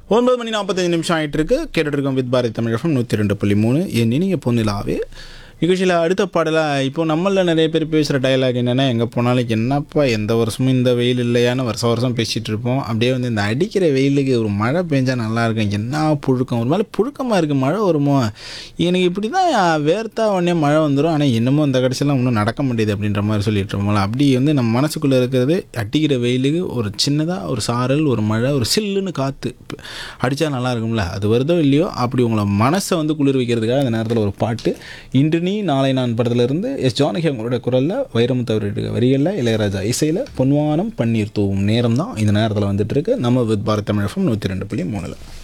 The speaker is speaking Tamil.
ஒன்பது மணி நாற்பத்தஞ்சு நிமிஷம் ஆயிட்டு இருக்கு கேட்டுட்டு இருக்கோம் வித் பாரதி தமிழகம் நூற்றி ரெண்டு புள்ளி மூணு என் இனிய பொன்னிலாவே நிகழ்ச்சியில் அடுத்த பாடலாக இப்போ நம்மளில் நிறைய பேர் பேசுகிற டயலாக் என்னென்னா எங்கே போனாலும் என்னப்பா எந்த வருஷமும் இந்த வெயில் இல்லையான்னு வருஷம் வருஷம் பேசிகிட்டு இருப்போம் அப்படியே வந்து இந்த அடிக்கிற வெயிலுக்கு ஒரு மழை பெஞ்சா நல்லா இருக்கும் என்ன புழுக்கம் ஒரு மாதிரி புழுக்கமாக இருக்குது மழை வருமோ எனக்கு இப்படி தான் வேர்த்தா உடனே மழை வந்துடும் ஆனால் என்னமோ இந்த கடைசியெல்லாம் ஒன்றும் நடக்க முடியுது அப்படின்ற மாதிரி சொல்லிட்டு இருக்கோம்ல அப்படி வந்து நம்ம மனசுக்குள்ளே இருக்கிறது அடிக்கிற வெயிலுக்கு ஒரு சின்னதாக ஒரு சாரல் ஒரு மழை ஒரு சில்லுன்னு காற்று அடித்தா நல்லா இருக்கும்ல அது வருதோ இல்லையோ அப்படி உங்களை மனசை வந்து குளிர் வைக்கிறதுக்காக அந்த நேரத்தில் ஒரு பாட்டு இன்று நீ நாளை நான் படத்துலேருந்து எஸ் ஜானகி அவங்களுடைய குரலில் வைரமுத்து அவருடைய வரிகளில் இளையராஜா இசையில் பொன்வானம் பன்னீர் தூவும் நேரம் தான் இந்த நேரத்தில் வந்துட்டு இருக்கு நம்ம வித் பாரத் தமிழகம் நூற்றி ரெண்டு புள்ளி மூணில்